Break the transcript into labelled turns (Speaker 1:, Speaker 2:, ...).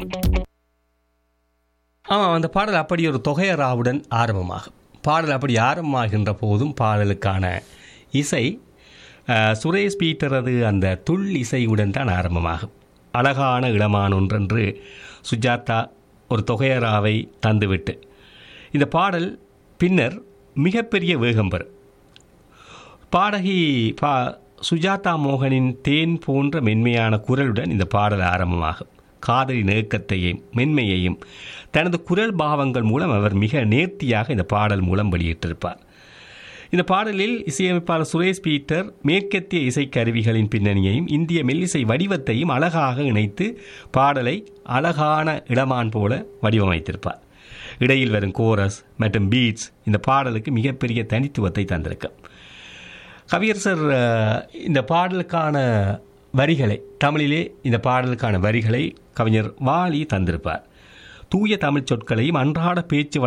Speaker 1: ஆமாம் அந்த பாடல் அப்படி ஒரு தொகையராவுடன் ஆரம்பமாகும் பாடல் அப்படி ஆரம்பமாகின்ற போதும் பாடலுக்கான இசை அஹ், சுரேஷ் பீட்டரது அந்த துள் இசையுடன் தான் ஆரம்பமாகும் அழகான இளமான் ஒன்றென்று சுஜாதா ஒரு தொகையராவை தந்துவிட்டு இந்த பாடல் பின்னர் மிகப்பெரிய வேகம் பெறும் பாடகி பா சுஜாதா மோகனின் தேன் போன்ற மென்மையான குரலுடன் இந்த பாடல் ஆரம்பமாகும் காதலின் ஏக்கத்தையும் மென்மையையும் தனது குரல் பாவங்கள் மூலம் அவர் மிக நேர்த்தியாக இந்த பாடல் மூலம் வெளியிட்டிருப்பார் இந்த பாடலில் இசையமைப்பாளர் சுரேஷ் பீட்டர் மேற்கத்திய இசைக்கருவிகளின் பின்னணியையும் இந்திய மெல்லிசை வடிவத்தையும் அழகாக இணைத்து பாடலை அழகான இடமான் போல வடிவமைத்திருப்பார் இடையில் வரும் கோரஸ் மற்றும் பீட்ஸ் இந்த பாடலுக்கு மிகப்பெரிய தனித்துவத்தை தந்திருக்கும் கவியரசர் அஹ், இந்த பாடலுக்கான வரிகளை தமிழிலே இந்த பாடலுக்கான வரிகளை கவிஞர் வாலி தந்திருப்பார் தூய தமிழ் சொற்களையும் அன்றாட பேச்சு